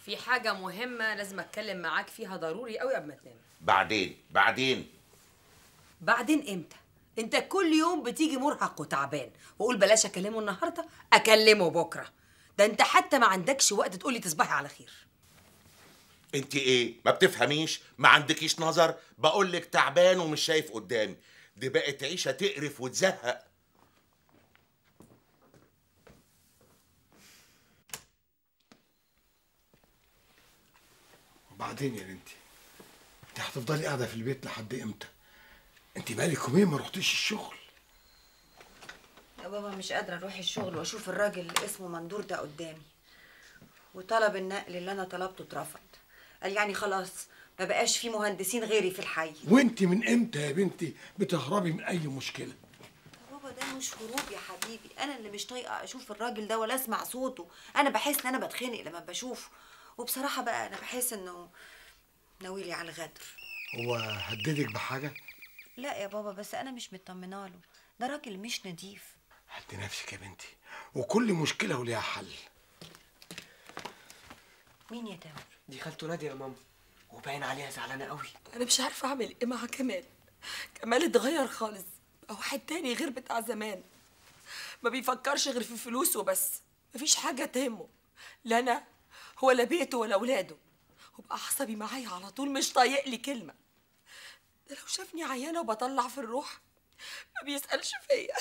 في حاجة مهمة لازم أتكلم معاك فيها ضروري قوي قبل ما تنام بعدين بعدين بعدين إمتى؟ أنت كل يوم بتيجي مرهق وتعبان وأقول بلاش أكلمه النهاردة أكلمه بكرة ده أنت حتى ما عندكش وقت تقولي تصبحي على خير انت ايه ما بتفهميش ما عندكيش نظر بقول لك تعبان ومش شايف قدامي دي بقت عيشه تقرف وتزهق وبعدين يا بنتي انت هتفضلي قاعده في البيت لحد امتى انت بقالك يومين ما رحتيش الشغل يا بابا مش قادرة أروح الشغل وأشوف الراجل اللي اسمه مندور ده قدامي وطلب النقل اللي أنا طلبته اترفض قال يعني خلاص ما بقاش في مهندسين غيري في الحي وانت من امتى يا بنتي بتهربي من اي مشكله يا بابا ده مش هروب يا حبيبي أنا اللي مش طايقة أشوف الراجل ده ولا أسمع صوته أنا بحس إن أنا بتخنق لما بشوفه وبصراحة بقى أنا بحس إنه ناويلي على الغدر هو هددك بحاجه لا يا بابا بس أنا مش مطمنة له ده راجل مش نضيف هدي نفسك يا بنتي وكل مشكله وليها حل مين يا تامر؟ دي خالته نادية يا ماما وباين عليها زعلانة قوي أنا مش عارفة أعمل إيه مع كمال كمال اتغير خالص بقى واحد تاني غير بتاع زمان ما بيفكرش غير في فلوسه وبس مفيش حاجة تهمه لا أنا ولا بيته ولا أولاده وبقى عصبي معايا على طول مش طايق لي كلمة ده لو شافني عيانة وبطلع في الروح ما بيسألش فيا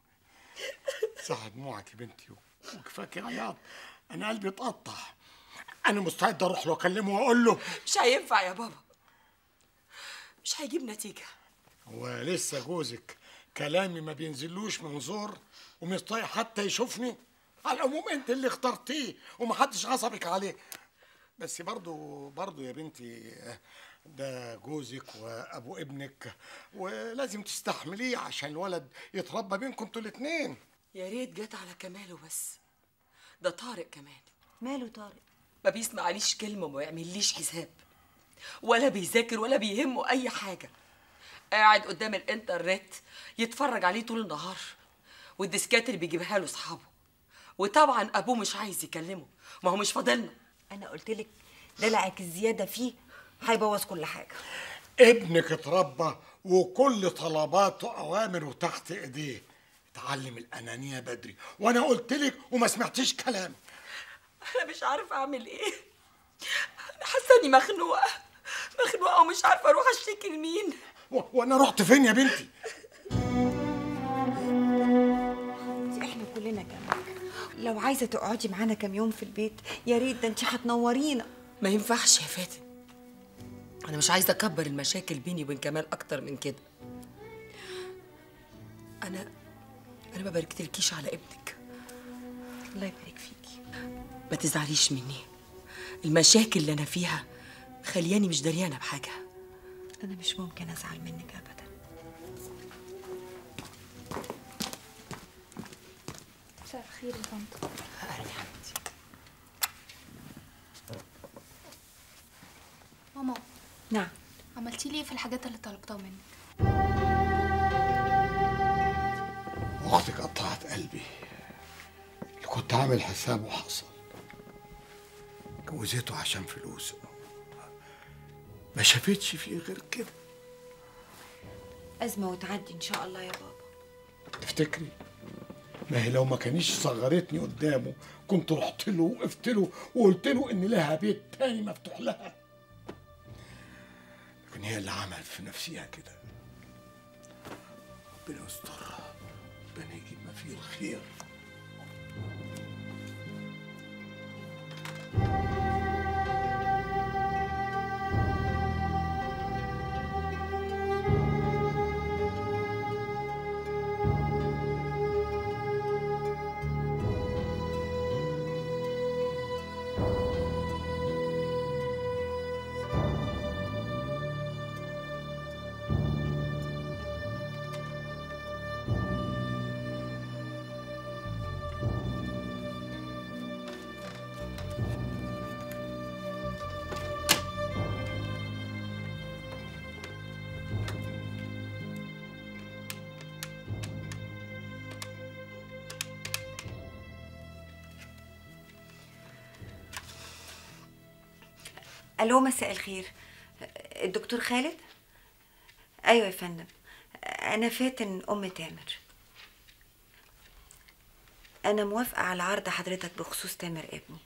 صح دموعك يا بنتي وكفاك عياط انا قلبي اتقطع انا مستعد اروح له اكلمه واقول له مش هينفع يا بابا مش هيجيب نتيجة هو لسه جوزك كلامي ما بينزلوش من زور ومش طايق حتى يشوفني على العموم انت اللي اخترتيه ومحدش غصبك عليه بس برضو برضو يا بنتي ده جوزك وابو ابنك ولازم تستحمليه عشان الولد يتربى بينكم انتوا الاتنين يا ريت جت على كماله بس ده طارق كمان ماله طارق؟ ما بيسمعليش كلمة وما يعمليش حساب ولا بيذاكر ولا بيهمه أي حاجة قاعد قدام الإنترنت يتفرج عليه طول النهار والديسكات اللي بيجيبها له أصحابه وطبعا أبوه مش عايز يكلمه ما هو مش فاضلنا أنا قلت لك دلعك الزيادة فيه هيبوظ كل حاجة ابنك اتربى وكل طلباته اوامر وتحت ايديه اتعلم الانانيه بدري وانا قلت لك وما سمعتيش كلامي أنا مش عارفة أعمل إيه أنا حاسة إني مخنوقة مخنوقة ومش عارفة أروح أشتكي لمين و- وانا رحت فين يا بنتي احنا كلنا جنبك لو عايزة تقعدي معانا كام يوم في البيت يا ريت ده انت هتنورينا ما ينفعش يا فاتن انا مش عايزه اكبر المشاكل بيني وبين كمال اكتر من كده انا انا ما باركتلكيش على ابنك الله يبارك فيكي ما تزعليش مني المشاكل اللي انا فيها خلياني مش دريانه بحاجه انا مش ممكن ازعل منك ابدا مساء الخير يا طنط اهلا يا حبيبتي ماما نعم عملتي لي ايه في الحاجات اللي طلبتها منك اختك قطعت قلبي اللي كنت عامل حسابه حصل جوزته عشان فلوسه ما شافتش فيه غير كده ازمه وتعدي ان شاء الله يا بابا تفتكري ما هي لو ما كانيش صغرتني قدامه كنت رحت له وقفت له وقلت له ان لها بيت تاني مفتوح لها لكن هي اللي عملت في نفسها كده ربنا يستر ربنا يجيب ما فيه الخير الو مساء الخير الدكتور خالد ايوه يا فندم انا فاتن ام تامر انا موافقه على عرض حضرتك بخصوص تامر ابني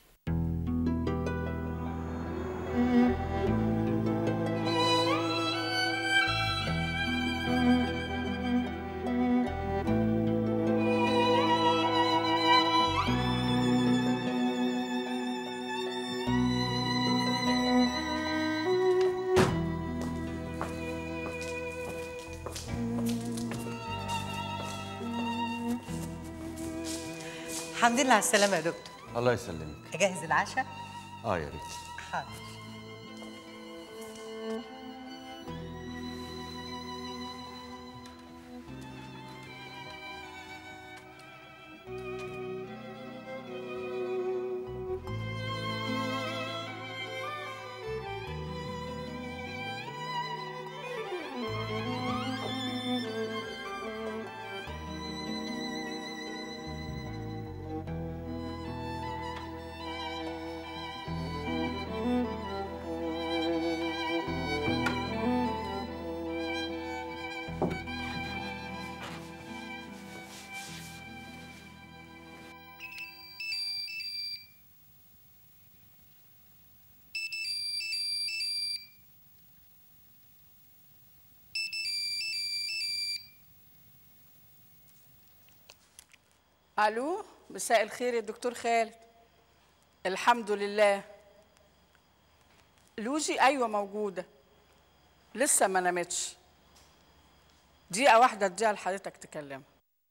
الحمد لله على السلامة يا دكتور الله يسلمك أجهز العشاء؟ اه يا ريت حاضر الو مساء الخير يا دكتور خالد الحمد لله لوجي ايوه موجوده لسه ما نامتش دقيقه واحده اديها لحضرتك تكلمها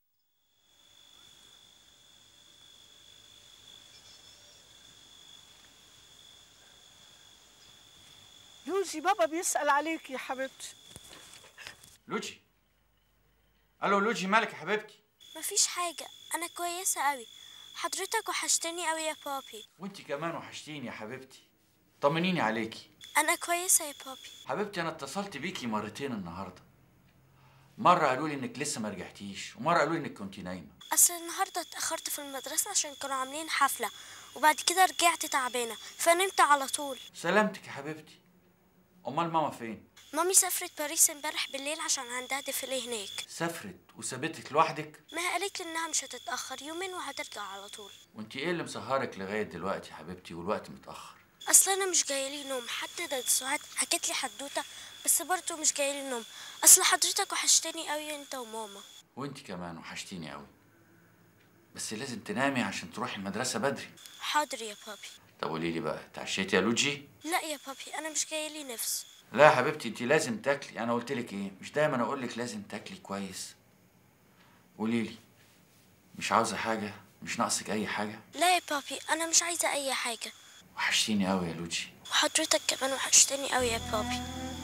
لوجي بابا بيسأل عليك يا حبيبتي لوجي الو لوجي مالك يا حبيبتي مفيش حاجة أنا كويسة أوي حضرتك وحشتني أوي يا بابي وانت كمان وحشتيني يا حبيبتي طمنيني عليكي أنا كويسة يا بابي حبيبتي انا اتصلت بيكي مرتين النهارده مره قالوا لي انك لسه ما رجعتيش ومره قالوا لي انك كنت نايمه أصل النهاردة اتأخرت في المدرسة عشان كانوا عاملين حفلة وبعد كده رجعت تعبانة فنمت على طول سلامتك يا حبيبتي امال ماما فين مامي سافرت باريس امبارح بالليل عشان عندها ديفيلي هناك سافرت وسابتك لوحدك ما هي قالت لي إنها مش هتتأخر يومين وهترجع على طول وانت ايه اللي مسهرك لغايه دلوقتي يا حبيبتي والوقت متاخر أصل أنا مش جايلي نوم حتى ده سعاد حكت لي حدوتة بس برضه مش جايلي نوم أصل حضرتك وحشتني أوي أنت وماما وانت كمان وحشتيني قوي بس لازم تنامي عشان تروحي المدرسه بدري حاضر يا بابي طب قولي لي بقى اتعشيتي يا لوجي لا يا بابي أنا مش جايلي نفس لا يا حبيبتي انت لازم تاكلي انا قلت لك ايه مش دايما اقول لك لازم تاكلي كويس قولي لي مش عاوزه حاجه مش ناقصك اي حاجه لا يا بابي أنا مش عايزة أي حاجة وحشتيني قوي يا لوجي وحضرتك كمان وحشتني أوي يا بابي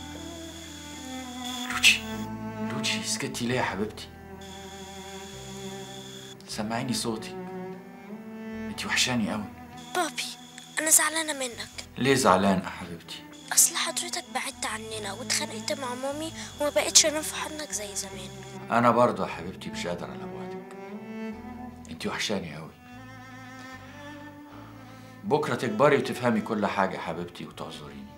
لوجي لوجي سكتي ليه يا حبيبتي سمعيني صوتي انت وحشاني قوي بابي أنا زعلانة منك ليه زعلانه يا حبيبتي أصل حضرتك بعدت عننا واتخانقت مع مامي وما بقتش أنام في حضنك زي زمان انا برضه يا حبيبتي مش قادر على بعدك انت وحشاني قوي بكره تكبري وتفهمي كل حاجه يا حبيبتي وتعذريني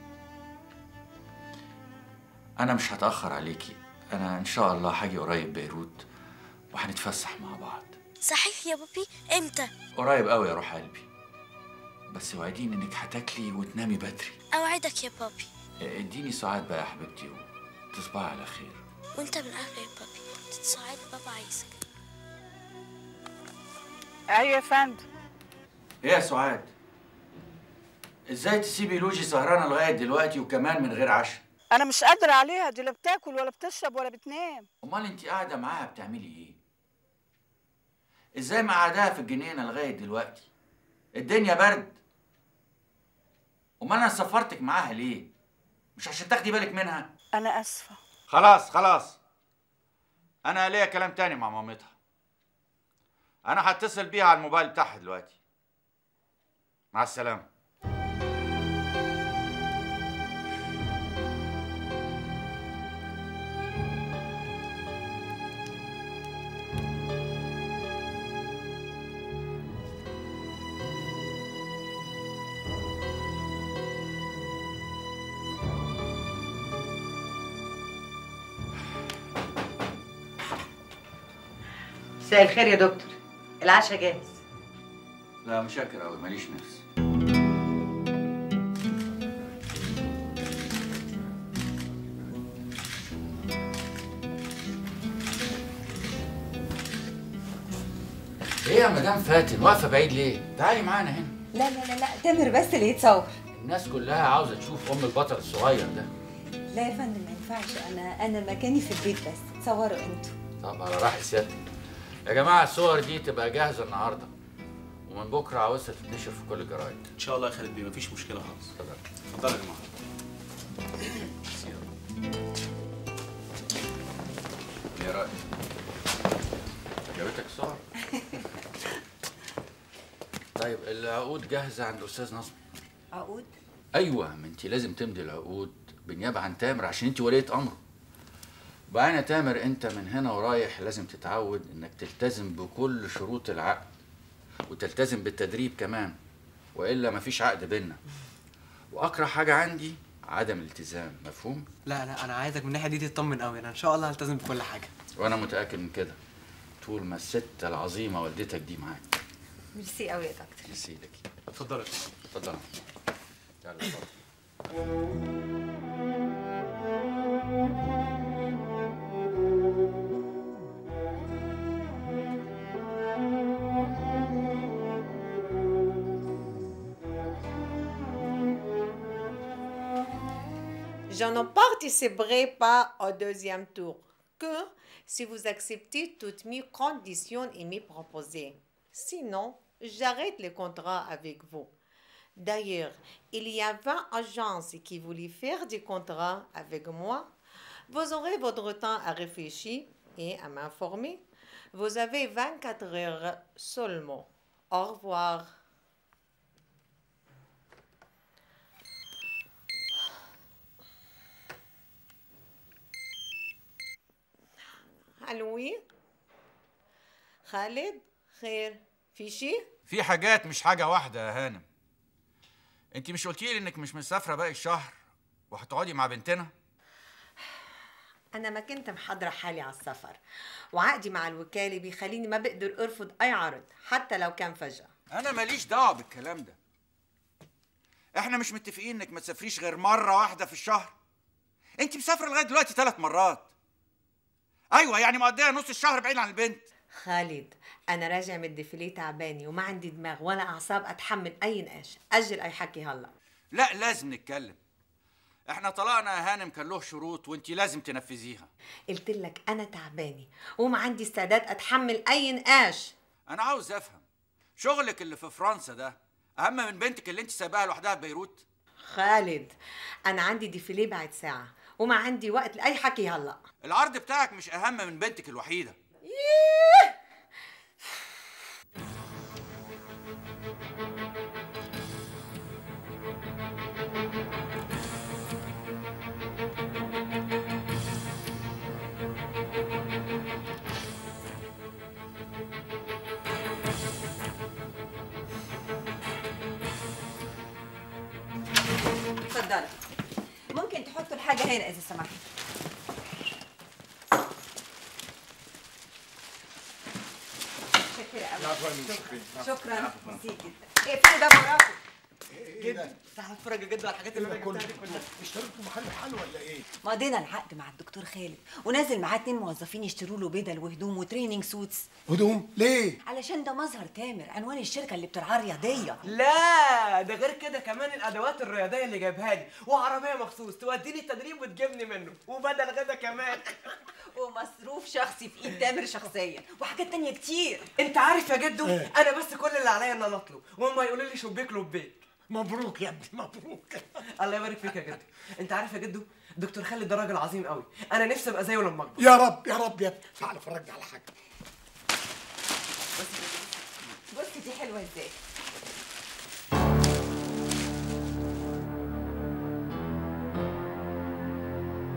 انا مش هتاخر عليكي انا ان شاء الله هاجي قريب بيروت وهنتفسح مع بعض صحيح يا بابي إمتى؟ قريب قوي يا روح قلبي بس وعديني انك هتاكلي وتنامي بدري أوعدك يا بابي اديني ساعات بقى يا حبيبتي وتصبحي على خير وأنت من أهل يا بابي تتساعد بابا عايزك ايوه يا فندم ايه يا سعاد ازاي تسيبي لوجي سهرانه لغايه دلوقتي وكمان من غير عشاء انا مش قادره عليها دي لا بتاكل ولا بتشرب ولا بتنام امال انت قاعده معاها بتعملي ايه ازاي مقعداها في الجنينه لغايه دلوقتي الدنيا برد امال انا سفرتك معاها ليه مش عشان تاخدي بالك منها انا اسفه خلاص خلاص انا ليا كلام تاني مع مامتها انا هتصل بيها على الموبايل بتاعها دلوقتي مع السلامه مساء الخير يا دكتور العشاء جاهز لا مشاكر قوي ماليش نفس ايه يا مدام فاتن واقفه بعيد ليه تعالي معانا هنا لا لا لا لا تامر بس اللي يتصور الناس كلها عاوزه تشوف ام البطل الصغير ده لا يا فندم ما ينفعش انا انا مكاني في البيت بس تصوروا انتوا طب على راحة سيادتك يا جماعه الصور دي تبقى جاهزه النهارده ومن بكره عاوزها تتنشر في كل الجرايد ان شاء الله يا خالد بيه مفيش مشكله خالص اتفضل اتفضل يا جماعه يا رأي عجبتك الصور طيب العقود جاهزه عند الاستاذ نصر عقود ايوه ما انت لازم تمضي العقود بالنيابه عن تامر عشان انت وليه امره وبعدين يا تامر انت من هنا ورايح لازم تتعود انك تلتزم بكل شروط العقد وتلتزم بالتدريب كمان والا مفيش عقد بينا واكره حاجه عندي عدم الالتزام مفهوم لا لا انا عايزك من الناحيه دي تطمن قوي انا ان شاء الله هلتزم بكل حاجه وانا متاكد من كده طول ما الست العظيمه والدتك دي معاك ميرسي قوي يا دكتور يسيدك اتفضل اتفضل يلا اتفضل Je ne participerai pas au deuxième tour que si vous acceptez toutes mes conditions et mes proposées. Sinon, j'arrête le contrat avec vous. D'ailleurs, il y a 20 agences qui voulaient faire des contrats avec moi. Vous aurez votre temps à réfléchir et à m'informer. Vous avez 24 heures seulement. Au revoir. علوي خالد خير في شيء في حاجات مش حاجه واحده يا هانم انت مش قلتي لي انك مش مسافره باقي الشهر وهتقعدي مع بنتنا أنا ما كنت محضرة حالي على السفر وعقدي مع الوكالة بيخليني ما بقدر أرفض أي عرض حتى لو كان فجأة انا ماليش دعوه بالكلام ده احنا مش متفقين انك ما تسافريش غير مره واحده في الشهر انت مسافره لغايه دلوقتي ثلاث مرات ايوه يعني مقضيه نص الشهر بعيد عن البنت خالد أنا راجع من الديفيليه تعبانة وما عندي دماغ ولا أعصاب أتحمل أي نقاش أجل أي حكي هلا لا لازم نتكلم احنا طلقنا يا هانم كان له شروط وانت لازم تنفذيها قلت لك أنا تعبانة وما عندي استعداد أتحمل أي نقاش انا عاوز افهم شغلك اللي في فرنسا ده اهم من بنتك اللي انت سايباها لوحدها في بيروت خالد أنا عندي ديفيليه بعد ساعة وما عندي وقت لأي حكي هلا العرض بتاعك مش اهم من بنتك الوحيده اتفضلي ممكن تحطوا الحاجة هنا إذا سمحتوا شكرا قوي شكرا ميرسي جدا اقفلوا ده وراكم جدا تعال اتفرج يا جد على الحاجات اللي انا جبتها دي كلها اشتركتوا محل حل ولا ايه؟ مضينا العقد مع الدكتور خالد ونازل معاه اتنين موظفين يشتروا له بدل وهدوم وتريننج سوتس هدوم ليه؟ علشان ده مظهر تامر عنوان الشركه اللي بترعاه رياضيه لا ده غير كده كمان الادوات الرياضيه اللي جايبها لي وعربيه مخصوص توديني التدريب وتجيبني منه وبدل غدا كمان ومصروف شخصي في ايد تامر شخصيا وحاجات تانية كتير انت عارف يا جدو إيه؟ انا بس كل اللي عليا ان انا اطلب وهم يقولوا لي شبيك لبيك مبروك يا ابني مبروك الله يبارك فيك يا جدو انت عارف يا جدو دكتور خالد ده راجل عظيم قوي انا نفسي ابقى زيه لما اكبر يا رب يا رب يا ابني تعالى فرجني على حاجه بص دي حلوه ازاي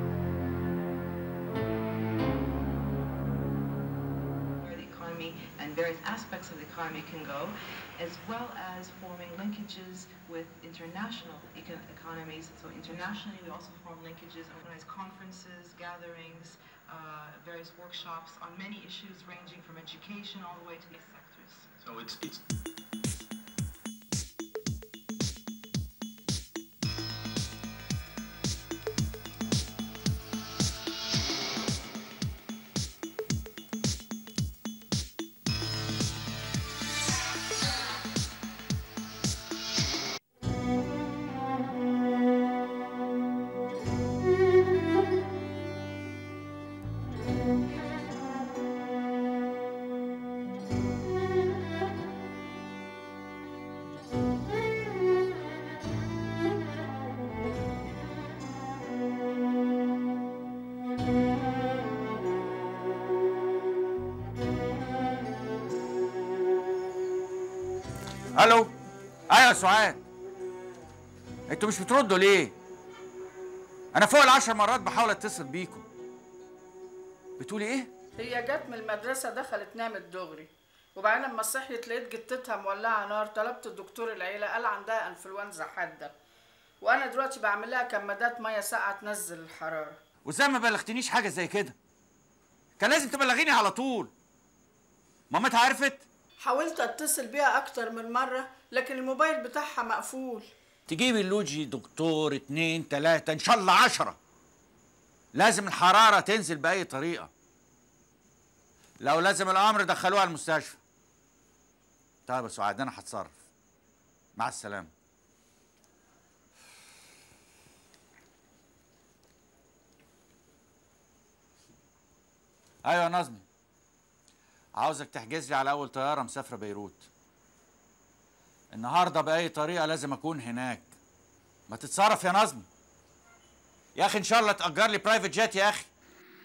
the economy and various aspects of the economy can go, as well as forming linkages with international econ- economies. So internationally, we also form linkages, organize conferences, gatherings, uh, various workshops on many issues ranging from education all the way to these sectors. So it's, it's الو ايوه يا سعاد انتوا مش بتردوا ليه انا فوق العشر مرات بحاول اتصل بيكم بتقولي ايه هي جت من المدرسة دخلت نامت دغري وبعدين لما صحيت لقيت جتتها مولعة نار طلبت الدكتور العيلة قال عندها انفلونزا حادة وانا دلوقتي بعمل لها كمادات مية ساقعة تنزل الحرارة وازاي ما بلغتنيش حاجه زي كده كان لازم تبلغيني على طول مامتها عرفت حاولت اتصل بيها اكتر من مرة لكن الموبايل بتاعها مقفول تجيبي اللوجي دكتور اتنين تلاتة ان شاء الله عشرة لازم الحرارة تنزل بأي طريقة لو لازم الأمر دخلوها المستشفى طيب يا سعاد أنا هتصرف مع السلامة أيوة يا نظمي عاوزك تحجز لي على أول طيارة مسافرة بيروت النهارده بأي طريقة لازم أكون هناك ما تتصرف يا نظمي يا أخي إن شاء الله تأجر لي برايفت جيت يا أخي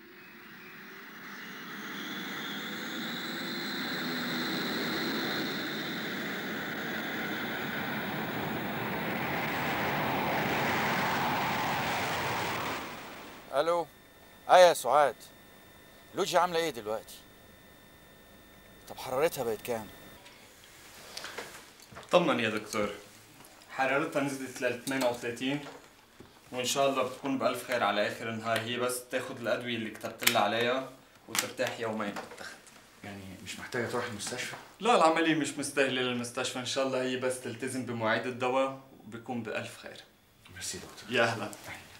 الو ايه يا سعاد لوجي عامله ايه دلوقتي طب حرارتها بقت كام طمن يا دكتور حرارتها نزلت لل 38 وان شاء الله بتكون بألف خير على اخر النهار هي بس تاخد الادويه اللي كتبت لها عليها وترتاح يومين بالتخت يعني مش محتاجه تروح المستشفى لا العمليه مش مستاهله للمستشفى ان شاء الله هي بس تلتزم بمواعيد الدواء وبيكون بألف خير ميرسي دكتور يا اهلا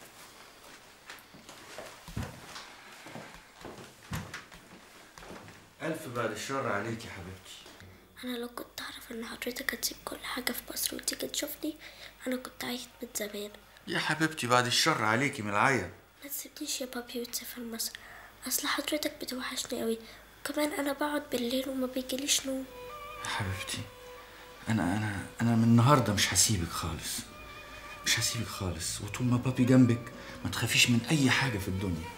الف بعد الشر عليك يا حبيبتي انا لو كنت اعرف ان حضرتك هتسيب كل حاجه في مصر وتيجي تشوفني انا كنت عايش من زمان يا حبيبتي بعد الشر عليكي من العيا ما تسيبنيش يا بابي وتسافر مصر اصل حضرتك بتوحشني قوي وكمان انا بقعد بالليل وما بيجيليش نوم يا حبيبتي انا انا انا من النهارده مش هسيبك خالص مش هسيبك خالص وطول ما بابي جنبك ما تخافيش من اي حاجه في الدنيا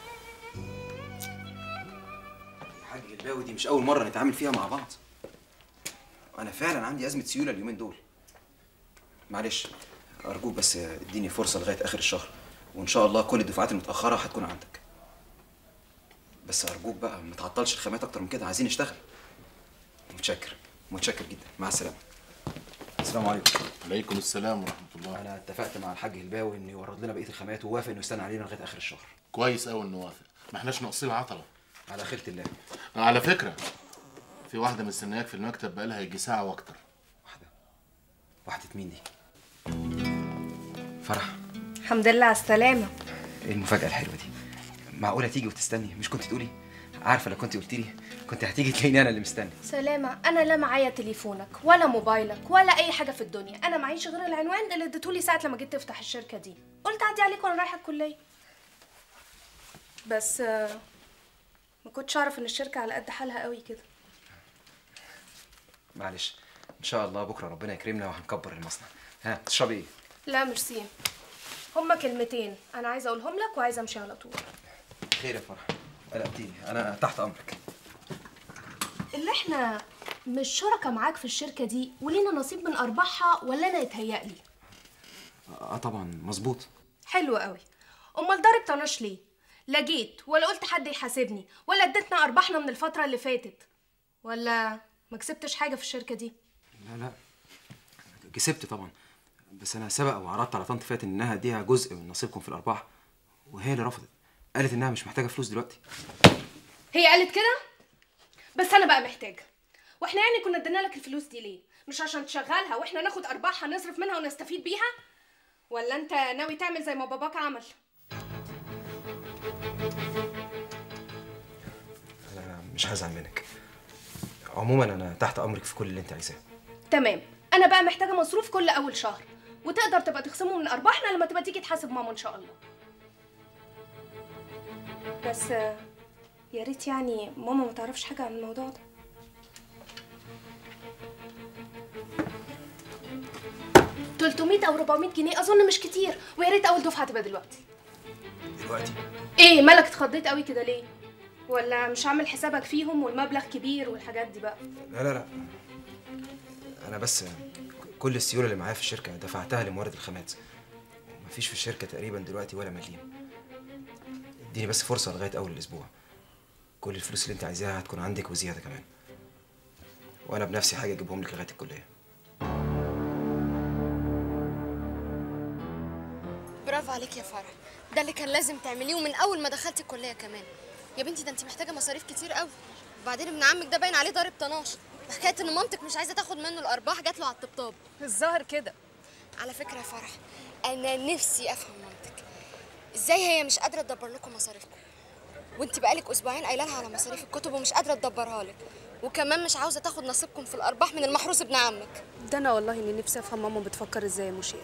حاج الباوي دي مش أول مرة نتعامل فيها مع بعض أنا فعلا عندي أزمة سيولة اليومين دول معلش أرجوك بس اديني فرصة لغاية آخر الشهر وإن شاء الله كل الدفعات المتأخرة هتكون عندك بس أرجوك بقى ما تعطلش الخامات أكتر من كده عايزين نشتغل متشكر متشكر جدا مع السلامة السلام عليكم عليكم السلام ورحمة الله أنا اتفقت مع الحاج الباوي إنه يورد لنا بقية الخامات ووافق إنه يستنى علينا لغاية آخر الشهر كويس أوي إنه وافق ما احناش ناقصين عطلة على خيرة الله على فكرة في واحدة مستنياك في المكتب بقالها يجي ساعة وأكتر واحدة مين دي؟ فرح الحمد لله على السلامة ايه المفاجأة الحلوة دي؟ معقولة تيجي وتستني مش كنت تقولي؟ عارفة لو كنت قلت لي كنت هتيجي تلاقيني أنا اللي مستني سلامة أنا لا معايا تليفونك ولا موبايلك ولا أي حاجة في الدنيا أنا معيش غير العنوان اللي اديتهولي ساعة لما جيت تفتح الشركة دي قلت أعدي عليك وأنا رايحة الكلية بس آه، ما كنتش أعرف إن الشركة على قد حالها قوي كده معلش إن شاء الله بكرة ربنا يكرمنا وهنكبر المصنع ها تشربي إيه؟ لا ميرسي هما كلمتين أنا عايزة أقولهم لك وعايزة أمشي على طول خير يا فرح قلقتيني أنا تحت أمرك اللي احنا مش شركة معاك في الشركة دي ولينا نصيب من أرباحها ولا أنا يتهيألي اه طبعا مظبوط حلو قوي امال ضارب طناش ليه لا جيت ولا قلت حد يحاسبني ولا اديتنا ارباحنا من الفتره اللي فاتت ولا ما كسبتش حاجه في الشركه دي لا لا كسبت طبعا بس انا سبق وعرضت على طنط فاتن انها اديها جزء من نصيبكم في الارباح وهي اللي رفضت قالت انها مش محتاجه فلوس دلوقتي هي قالت كده بس انا بقى محتاجه واحنا يعني كنا ادينا لك الفلوس دي ليه مش عشان تشغلها واحنا ناخد ارباحها نصرف منها ونستفيد بيها ولا انت ناوي تعمل زي ما باباك عمل انا مش هزعل منك عموما انا تحت امرك في كل اللي انت عايزاه تمام انا بقى محتاجه مصروف كل اول شهر وتقدر تبقى تخصمه من ارباحنا لما تبقى تيجي تحاسب ماما ان شاء الله بس آه، يا ريت يعني ماما ما تعرفش حاجه عن الموضوع ده تلتمية او 400 جنيه اظن مش كتير ويا ريت اول دفعه تبقى دلوقتي دلوقتي ايه مالك اتخضيت قوي كده ليه ولا مش عامل حسابك فيهم والمبلغ كبير والحاجات دي بقى لا لا لا انا بس كل السيوله اللي معايا في الشركه دفعتها لمورد الخامات مفيش في الشركه تقريبا دلوقتي ولا مليم اديني بس فرصه لغايه اول الاسبوع كل الفلوس اللي انت عايزاها هتكون عندك وزياده كمان وانا بنفسي حاجه اجيبهم لك لغايه الكليه برافو عليك يا فرح ده اللي كان لازم تعمليه ومن اول ما دخلت الكليه كمان يا بنتي ده انت محتاجه مصاريف كتير قوي وبعدين ابن عمك ده باين عليه ضارب طناش حكايه ان مامتك مش عايزه تاخد منه الارباح جات له على الطبطاب الظاهر كده على فكره يا فرح انا نفسي افهم مامتك ازاي هي مش قادره تدبر لكم مصاريفكم وانت بقالك اسبوعين قايله لها على مصاريف الكتب ومش قادره تدبرها لك وكمان مش عاوزه تاخد نصيبكم في الارباح من المحروس ابن عمك ده انا والله اني نفسي افهم ماما بتفكر ازاي يا مشير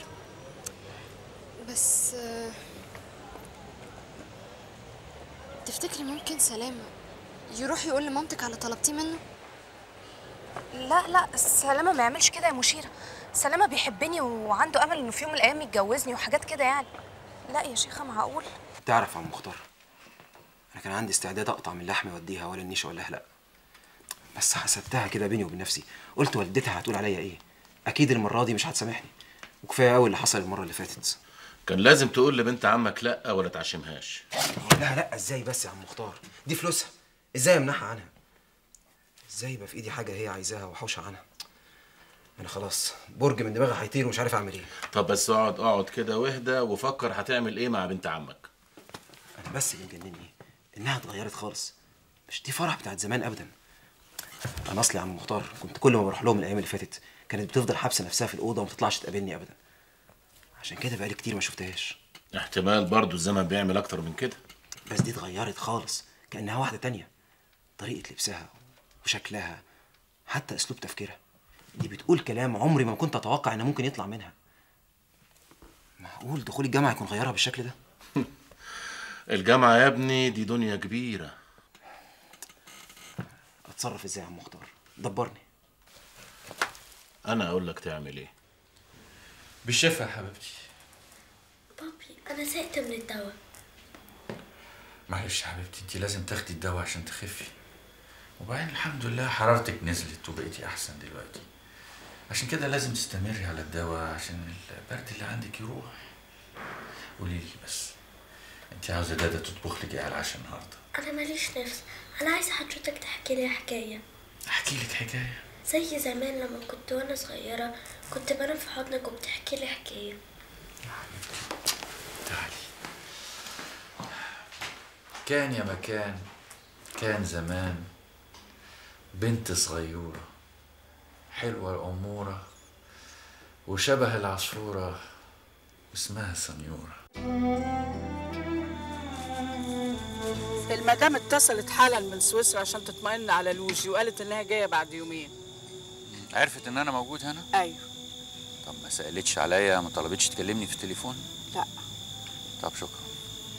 بس آه، تفتكري ممكن سلامة يروح يقول لمامتك على طلبتيه منه؟ لا لا سلامة ما يعملش كده يا مشيرة سلامة بيحبني وعنده امل انه في يوم من الايام يتجوزني وحاجات كده يعني لا يا شيخة معقول تعرف يا عم مختار انا كان عندي استعداد اقطع من لحمي واديها ولا النيش ولا لا بس حسبتها كده بيني وبين نفسي قلت والدتها هتقول عليا ايه اكيد المره دي مش هتسامحني وكفايه قوي اللي حصل المره اللي فاتت كان لازم تقول لبنت عمك لا ولا تعشمهاش لا لا ازاي بس يا عم مختار دي فلوسها ازاي امنعها عنها ازاي يبقى في ايدي حاجه هي عايزاها واحوشها عنها انا خلاص برج من دماغي هيطير ومش عارف اعمل ايه طب بس اقعد اقعد كده واهدى وفكر هتعمل ايه مع بنت عمك انا بس اللي مجنني ايه انها اتغيرت خالص مش دي فرح بتاعت زمان ابدا انا اصلي يا عم مختار كنت كل ما بروح لهم الايام اللي فاتت كانت بتفضل حابسه نفسها في الاوضه وما تطلعش تقابلني ابدا عشان كده بقالي كتير ما شفتهاش احتمال برضو الزمن بيعمل اكتر من كده بس دي اتغيرت خالص كانها واحده تانية طريقه لبسها وشكلها حتى اسلوب تفكيرها دي بتقول كلام عمري ما كنت اتوقع انه ممكن يطلع منها معقول دخول الجامعه يكون غيرها بالشكل ده الجامعة يا ابني دي دنيا كبيرة اتصرف ازاي يا عم مختار دبرني انا اقول لك تعمل ايه بالشفا يا حبيبتي بابي انا زهقت من الدواء معلش يا حبيبتي انت لازم تاخدي الدواء عشان تخفي وبعدين الحمد لله حرارتك نزلت وبقيتي احسن دلوقتي عشان كده لازم تستمري على الدواء عشان البرد اللي عندك يروح قولي لي بس انت عاوزه دادا تطبخ لك ايه على العشاء النهارده انا ماليش نفس انا عايزه حضرتك تحكي لي حكايه احكي لك حكايه زي زمان لما كنت وانا صغيره كنت بنام في حضنك وبتحكي لي حكايه كان يا مكان كان زمان بنت صغيورة حلوة الأمورة وشبه العصفورة واسمها سنيورة المدام اتصلت حالا من سويسرا عشان تطمئن على لوجي وقالت انها جايه بعد يومين عرفت إن أنا موجود هنا؟ ايوه طب ما سألتش عليا ما طلبتش تكلمني في التليفون؟ لا طب شكرا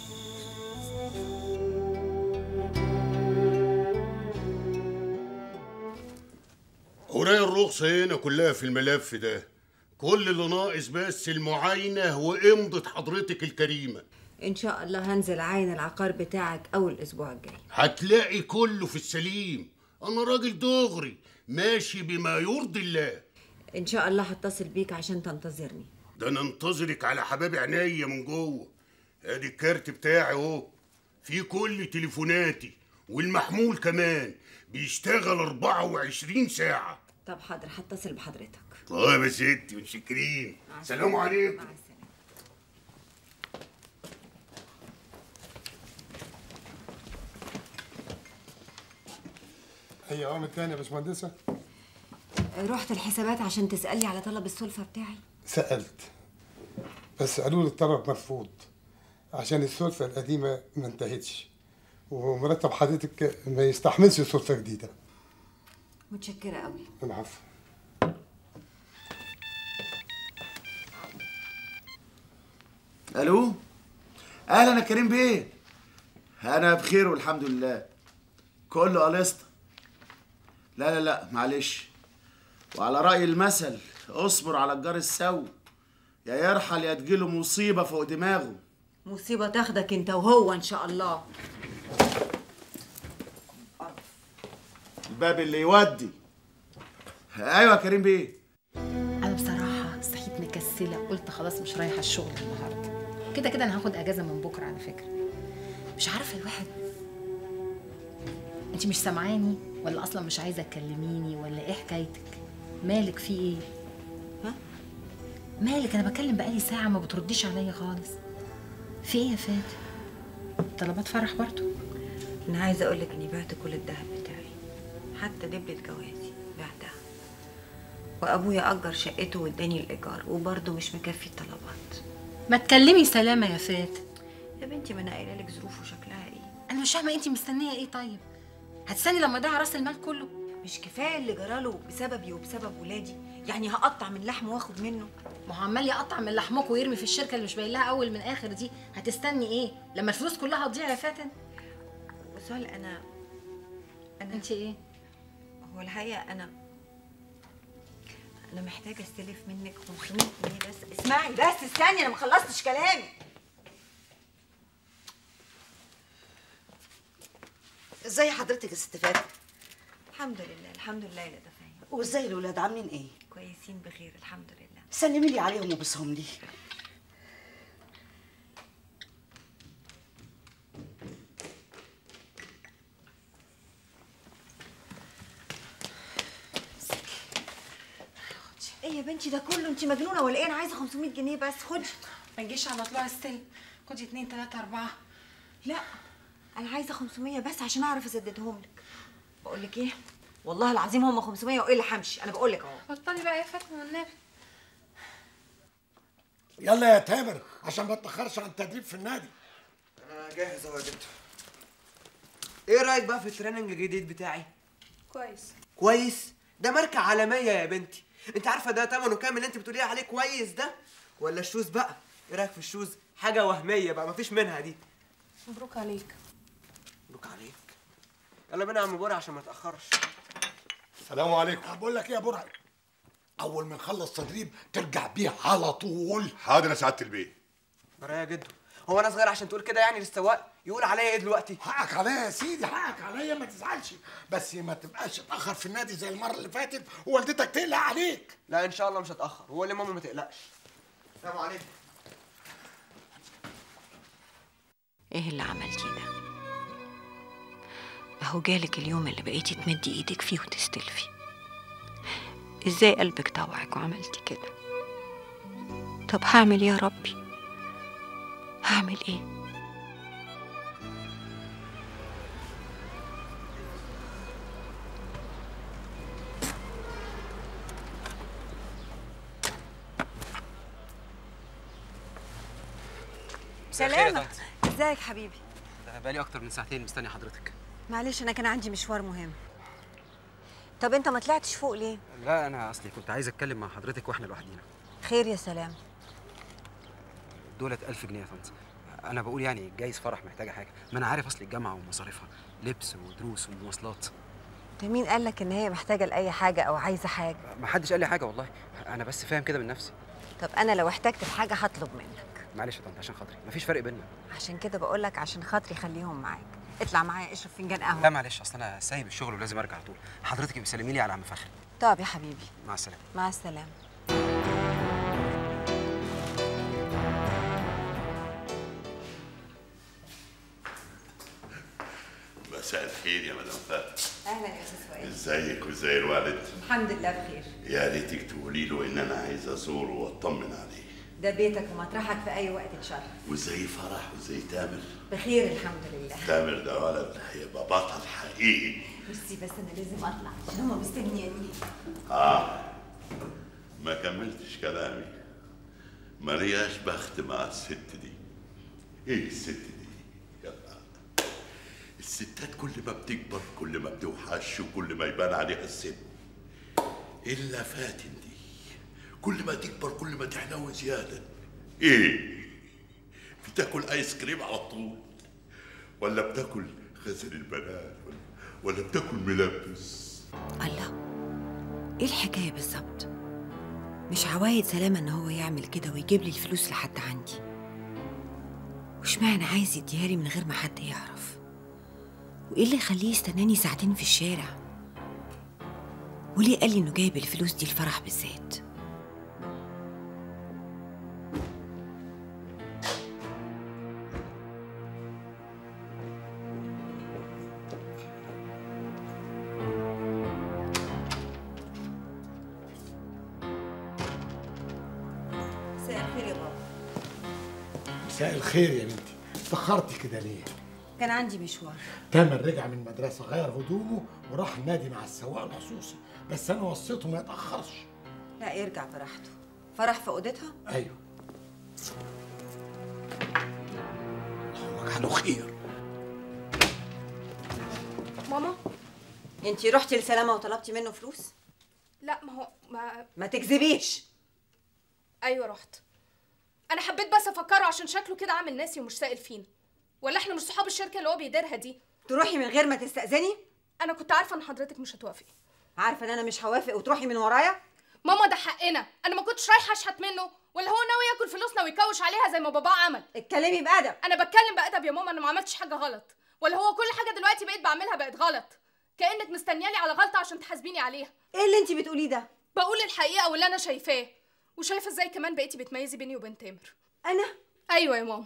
اوراق الرخصة هنا كلها في الملف ده كل اللي ناقص بس المعاينة وإمضة حضرتك الكريمة ان شاء الله هنزل عين العقار بتاعك اول الاسبوع الجاي هتلاقي كله في السليم أنا راجل دغري ماشي بما يرضي الله ان شاء الله هتصل بيك عشان تنتظرني ده أنا انتظرك على حباب عينيا من جوه ادي الكارت بتاعي اهو فيه كل تليفوناتي والمحمول كمان بيشتغل 24 ساعة طب حاضر هتصل بحضرتك طيب يا ستي متشكرين سلام عليكم اي عوامل تانية يا باشمهندسة رحت الحسابات عشان تسألي على طلب السلفة بتاعي سألت بس قالوا لي الطلب مرفوض عشان السلفة القديمة ما انتهتش ومرتب حضرتك ما يستحملش سلفة جديدة متشكرة قوي العفو الو اهلا يا كريم بيه انا بخير والحمد لله كله قلصت لا لا لا معلش وعلى رأي المثل اصبر على الجار السو يا يرحل يا تجيله مصيبة فوق دماغه مصيبة تاخدك انت وهو ان شاء الله الباب اللي يودي ايوه يا كريم بيه انا بصراحه صحيت مكسله قلت خلاص مش رايحه الشغل النهارده كده كده انا هاخد اجازه من بكره على فكره مش عارفه الواحد انت مش سامعاني ولا اصلا مش عايزه تكلميني ولا ايه حكايتك مالك في ايه ها مالك انا بكلم بقالي ساعه ما بترديش عليا خالص في ايه يا فاتن طلبات فرح برضو انا عايزة اقولك اني بعت كل الذهب بتاعي حتى دبلة جوازي بعتها وابويا اجر شقته واداني الايجار وبرضه مش مكفي الطلبات ما تكلمي سلامه يا فاتن يا بنتي ما انا قايله لك ظروفه شكلها ايه انا مش فاهمه انت مستنيه ايه طيب هتستني لما يضيع راس المال كله مش كفايه اللي جراله بسببي وبسبب ولادي يعني هقطع من لحمه واخد منه ما هو عمال يقطع من لحمك ويرمي في الشركه اللي مش باين لها اول من اخر دي هتستني ايه لما الفلوس كلها تضيع يا فاتن وسؤال انا انا انت ايه هو الحقيقه انا انا محتاجه استلف منك 500 جنيه بس اسمعي بس استني انا ما خلصتش كلامي ازاي حضرتك يا ست فاتن الحمد لله الحمد لله يا دفعي وازاي الولاد عاملين ايه كويسين بخير الحمد لله سلمي لي عليهم وبسهم لي ايه يا بنتي ده كله انت مجنونه ولا ايه انا عايزه 500 جنيه بس خدي ما نجيش على طلوع السلم خدي اتنين تلاته اربعه لا انا عايزه 500 بس عشان اعرف اسددهم لك بقول لك ايه والله العظيم هم 500 وايه اللي همشي انا بقول لك اهو بطلي بقى يا فاطمه والنبي يلا يا تامر عشان ما تاخرش عن التدريب في النادي انا جاهز اهو يا دكتور ايه رايك بقى في التريننج الجديد بتاعي كويس كويس ده ماركه عالميه يا بنتي انت عارفه ده ثمنه كام اللي انت بتقولي عليه كويس ده ولا الشوز بقى ايه رايك في الشوز حاجه وهميه بقى مفيش منها دي مبروك عليك مبروك عليك يلا بينا يا عم بورع عشان ما تاخرش السلام عليكم بقول لك ايه يا برعي اول ما نخلص تدريب ترجع بيه على طول حاضر يا سعاده البيه برايا جدو هو انا صغير عشان تقول كده يعني للسواق يقول عليا ايه دلوقتي حقك عليا يا سيدي حقك عليا ما تزعلش بس ما تبقاش اتاخر في النادي زي المره اللي فاتت ووالدتك تقلق عليك لا ان شاء الله مش هتاخر وقول لماما ما تقلقش السلام عليكم ايه اللي عملتيه ده اهو جالك اليوم اللي بقيتي تمدي ايدك فيه وتستلفي ازاي قلبك طوعك وعملتي كده طب هعمل ايه يا ربي هعمل ايه سلامة ازيك حبيبي بقالي اكتر من ساعتين مستني حضرتك معلش انا كان عندي مشوار مهم طب انت ما طلعتش فوق ليه لا انا اصلي كنت عايز اتكلم مع حضرتك واحنا لوحدينا خير يا سلام دولت 1000 جنيه يا طنط انا بقول يعني جايز فرح محتاجه حاجه ما انا عارف اصل الجامعه ومصاريفها لبس ودروس ومواصلات انت مين قال لك ان هي محتاجه لاي حاجه او عايزه حاجه ما حدش قال لي حاجه والله انا بس فاهم كده من نفسي طب انا لو احتجت في حاجه هطلب منك معلش يا طنط عشان خاطري مفيش فرق بيننا عشان كده بقول لك عشان خاطري خليهم معاك اطلع معايا اشرب فنجان لا قهوه معلش اصل انا سايب الشغل ولازم ارجع على طول حضرتك بسلمي لي على عم فخري طب يا حبيبي مع السلامه مع السلامه مساء الخير الخير يا مدام فاتن اهلا يا استاذ فؤاد ازيك وازاي الوالد الحمد لله بخير يا ريتك تقولي له ان انا عايز ازوره واطمن عليه ده بيتك ومطرحك في اي وقت تشرف وازاي فرح وازاي تامر بخير الحمد لله تامر ده ولد هيبقى بطل حقيقي ميرسي بس انا لازم اطلع عشان هما مستنياني اه ما كملتش كلامي ملياش بخت مع الست دي ايه الست دي يلا الستات كل ما بتكبر كل ما بتوحش وكل ما يبان عليها السن الا فاتن دي كل ما تكبر كل ما تحلو زياده ايه بتاكل ايس كريم على طول ولا بتاكل غسل البنات ولا, ولا بتاكل ملبس الله ايه الحكايه بالظبط مش عوايد سلامه ان هو يعمل كده ويجيب لي الفلوس لحد عندي وش معنى عايز يديها لي من غير ما حد يعرف وايه اللي يخليه يستناني ساعتين في الشارع وليه قال لي انه جايب الفلوس دي الفرح بالذات مساء الخير يا بابا مساء الخير يا بنتي اتأخرتي كده ليه؟ كان عندي مشوار تامر رجع من المدرسة غير هدومه وراح النادي مع السواق الخصوصي بس أنا وصيته ما يتأخرش لا يرجع براحته فرح في اوضتها أيوه اللهم اجعله خير ماما انتي رحتي لسلامه وطلبتي منه فلوس لا ما هو ما ما تكذبيش ايوه رحت انا حبيت بس افكره عشان شكله كده عامل ناسي ومش سائل فينا ولا احنا مش صحاب الشركه اللي هو بيديرها دي تروحي من غير ما تستأذني انا كنت عارفه ان حضرتك مش هتوافقي عارفه ان انا مش هوافق وتروحي من ورايا ماما ده حقنا انا ما كنتش رايحه اشحت منه ولا هو ناوي ياكل فلوسنا ويكوش عليها زي ما باباه عمل اتكلمي بأدب انا بتكلم بأدب يا ماما انا ما عملتش حاجه غلط ولا هو كل حاجه دلوقتي بقيت بعملها بقت غلط كانك مستنيالي على غلطه عشان تحاسبيني عليها ايه اللي انت بتقوليه ده بقول الحقيقه واللي انا شايفاه وشايفه ازاي كمان بقيتي بتميزي بيني وبين تامر انا ايوه يا ماما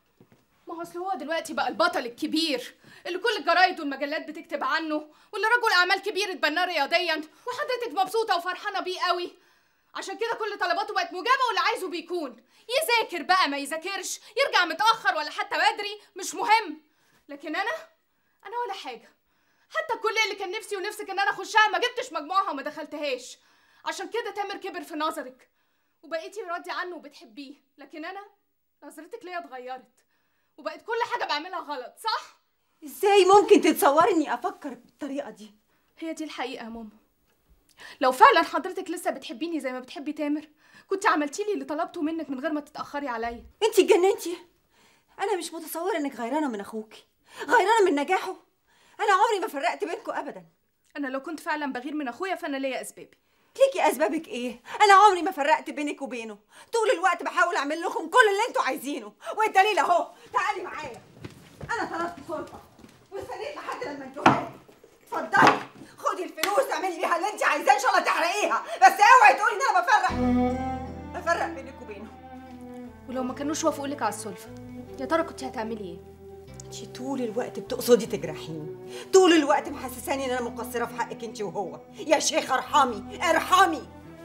ما هو اصل هو دلوقتي بقى البطل الكبير اللي كل الجرايد والمجلات بتكتب عنه واللي رجل اعمال كبير اتبناه رياضيا وحضرتك مبسوطه وفرحانه بيه قوي عشان كده كل طلباته بقت مجابه واللي عايزه بيكون يذاكر بقى ما يذاكرش يرجع متاخر ولا حتى بدري مش مهم لكن انا انا ولا حاجه حتى الكليه اللي كان نفسي ونفسك ان انا اخشها ما جبتش مجموعها وما دخلتهاش عشان كده تامر كبر في نظرك وبقيتي راضيه عنه وبتحبيه لكن انا نظرتك ليا اتغيرت وبقت كل حاجه بعملها غلط صح ازاي ممكن تتصوري اني افكر بالطريقه دي هي دي الحقيقه يا ماما لو فعلا حضرتك لسه بتحبيني زي ما بتحبي تامر كنت عملتي لي اللي طلبته منك من غير ما تتاخري عليا انت اتجننتي انا مش متصوره انك غيرانه من اخوكي غيرانه من نجاحه انا عمري ما فرقت بينكم ابدا انا لو كنت فعلا بغير من اخويا فانا ليا اسبابي ليكي اسبابك ايه انا عمري ما فرقت بينك وبينه طول الوقت بحاول اعمل لكم كل اللي انتوا عايزينه والدليل اهو تعالي معايا انا طلبت سلطه واستنيت لحد لما انتوا لي اتفضلي خدي الفلوس اعملي بيها اللي انت عايزاه ان شاء الله تحرقيها بس اوعي تقولي ان انا بفرق بفرق بينك وبينه ولو ما كانوش وافقوا لك على السلفه يا ترى كنت هتعملي ايه انت طول الوقت بتقصدي تجرحيني طول الوقت محسساني ان انا مقصره في حقك انت وهو يا شيخ ارحمي ارحمي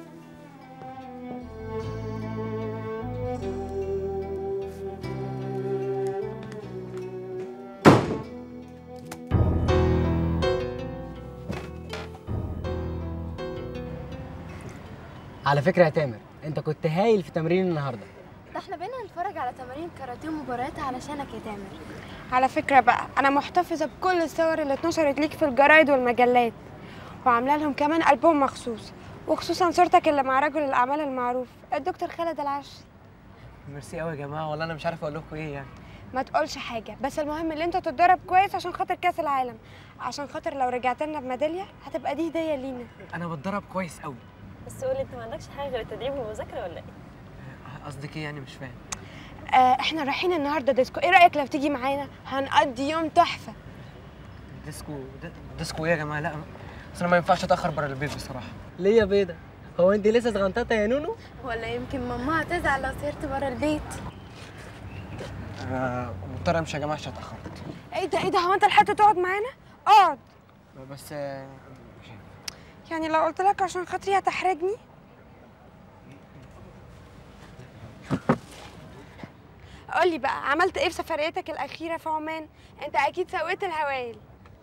على فكره يا تامر انت كنت هايل في تمرين النهارده ده احنا بقينا نتفرج على تمارين كاراتيه ومباريات علشانك يا تامر على فكرة بقى أنا محتفظة بكل الصور اللي اتنشرت ليك في الجرايد والمجلات وعاملة لهم كمان ألبوم مخصوص وخصوصا صورتك اللي مع رجل الأعمال المعروف الدكتور خالد العشري ميرسي قوي يا جماعه والله انا مش عارف اقول لكم ايه يعني ما تقولش حاجة بس المهم اللي انت تتدرب كويس عشان خاطر كأس العالم عشان خاطر لو رجعت لنا بميدالية هتبقى دي هدية لينا انا بتدرب كويس قوي بس قولي انت ما عندكش حاجه غير التدريب والمذاكره ولا ايه قصدك ايه يعني مش فاهم آه احنا رايحين النهاردة ديسكو ايه رأيك لو تيجي معانا هنقضي يوم تحفة ديسكو د- ديسكو ايه يا جماعه لا بس انا ما ينفعش اتاخر بره البيت بصراحه ليه يا بيضه هو انت لسه صغنططه يا نونو ولا يمكن ماما هتزعل لو سهرت بره البيت انا مضطر امشي يا جماعه عشان اتاخرت ايه ده ايه ده هو انت لحقت تقعد معانا اقعد بس آه، يعني لو قلت لك عشان خاطري هتحرجني قول لي بقى عملت ايه في سفريتك الاخيره في عمان انت اكيد سويت الهوايل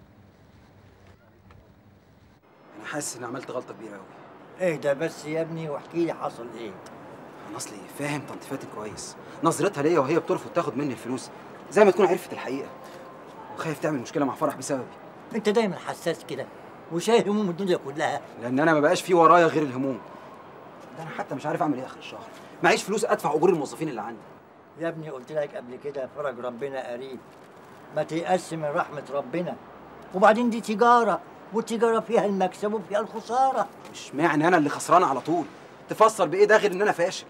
انا حاسس اني عملت غلطه كبيره قوي اهدى بس يا ابني واحكي لي حصل ايه انا اصلي فاهم طنط فاتن كويس نظرتها ليا وهي بترفض تاخد مني الفلوس زي ما تكون عرفت الحقيقه وخايف تعمل مشكله مع فرح بسببي انت دايما حساس كده وشايل هموم الدنيا كلها لان انا ما بقاش في ورايا غير الهموم ده انا حتى مش عارف اعمل ايه اخر الشهر معيش فلوس ادفع اجور الموظفين اللي عندي يا ابني قلت لك قبل كده فرج ربنا قريب ما تيأس من رحمة ربنا وبعدين دي تجارة والتجارة فيها المكسب وفيها الخسارة مش معنى انا اللي خسران على طول تفسر بايه ده غير ان انا فاشل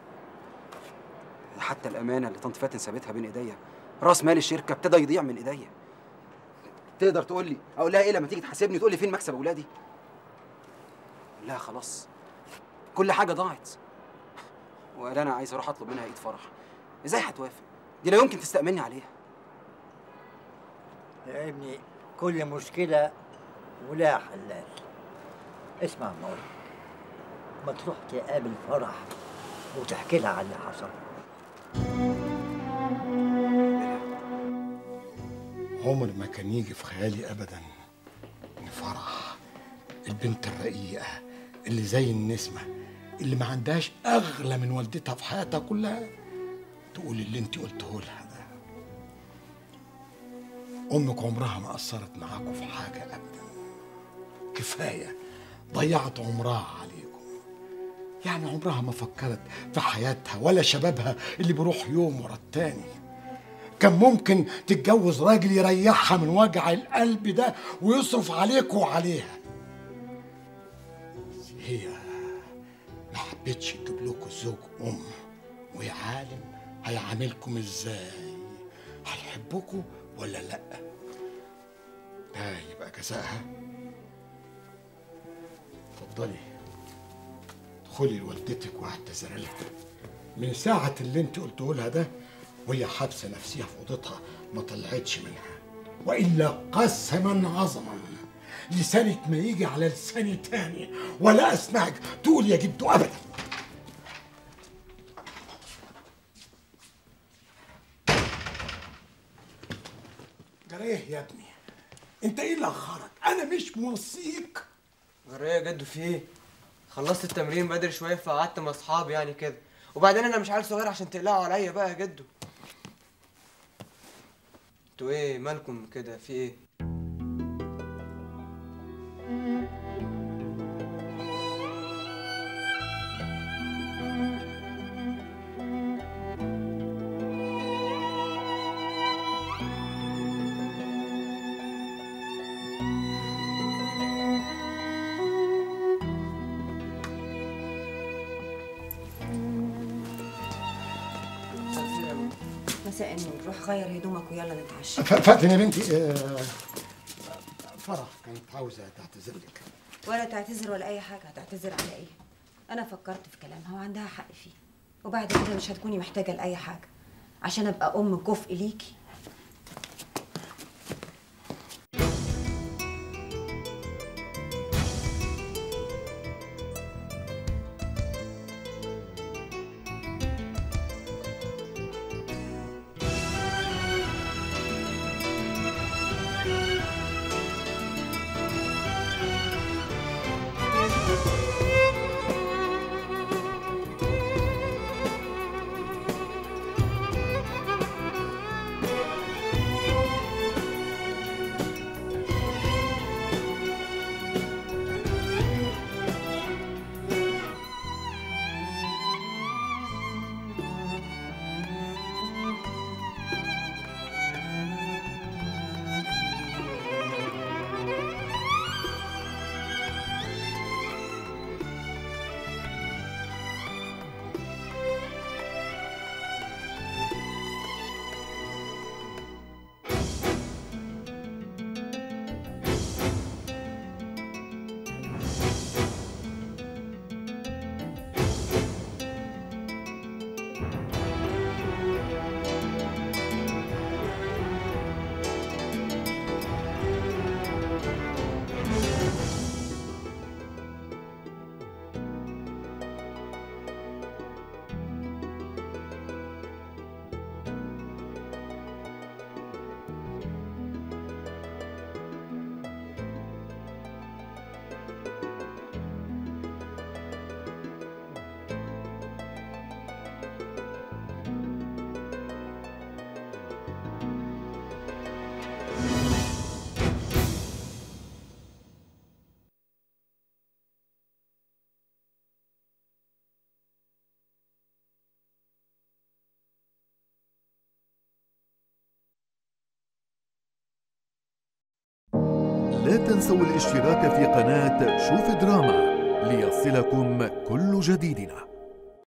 حتى الامانه اللي طنط فاتن سابتها بين ايديا راس مال الشركه ابتدى يضيع من ايديا تقدر تقول لي اقول لها ايه لما تيجي تحاسبني تقول لي فين مكسب اولادي لا خلاص كل حاجه ضاعت وقال انا عايز اروح اطلب منها ايد فرح ازاي هتوافق دي لا يمكن تستأمني عليها يا ابني كل مشكلة ولها حلال اسمع ما أقولك ما تروح تقابل فرح وتحكي لها على اللي حصل عمر ما كان يجي في خيالي ابدا ان فرح البنت الرقيقه اللي زي النسمه اللي ما عندهاش اغلى من والدتها في حياتها كلها تقول اللي انت قلته لها ده امك عمرها ما قصرت معاكم في حاجه ابدا كفايه ضيعت عمرها عليكم يعني عمرها ما فكرت في حياتها ولا شبابها اللي بيروح يوم ورا التاني كان ممكن تتجوز راجل يريحها من وجع القلب ده ويصرف عليك وعليها بس هي ما حبتش تجيب لكم زوج ام ويا عالم هيعاملكم ازاي هيحبكم ولا لا ده يبقى جزائها اتفضلي ادخلي لوالدتك واعتذري لها من ساعة اللي انت قلته لها ده وهي حابسة نفسها في أوضتها ما طلعتش منها وإلا قسما عظما لسانك ما يجي على لساني تاني ولا أسمعك تقول يا جدو أبدا جريه يا ابني انت ايه اللي اخرك انا مش موصيك جرايه يا جدو في ايه خلصت التمرين بدري شويه فقعدت مع اصحابي يعني كده وبعدين انا مش عيل صغير عشان تقلقوا عليا بقى يا جدو انتوا ايه مالكم كده في ايه مساء النور روح غير هدومك ويلا نتعشى ف- فاتن يا بنتي آه، فرح كانت عاوزة تعتذر لك ولا تعتذر ولا اي حاجه هتعتذر على ايه انا فكرت في كلامها وعندها حق فيه وبعد كده مش هتكوني محتاجه لاي حاجه عشان ابقى ام كفء ليكي لا تنسوا الاشتراك في قناة شوف دراما ليصلكم كل جديدنا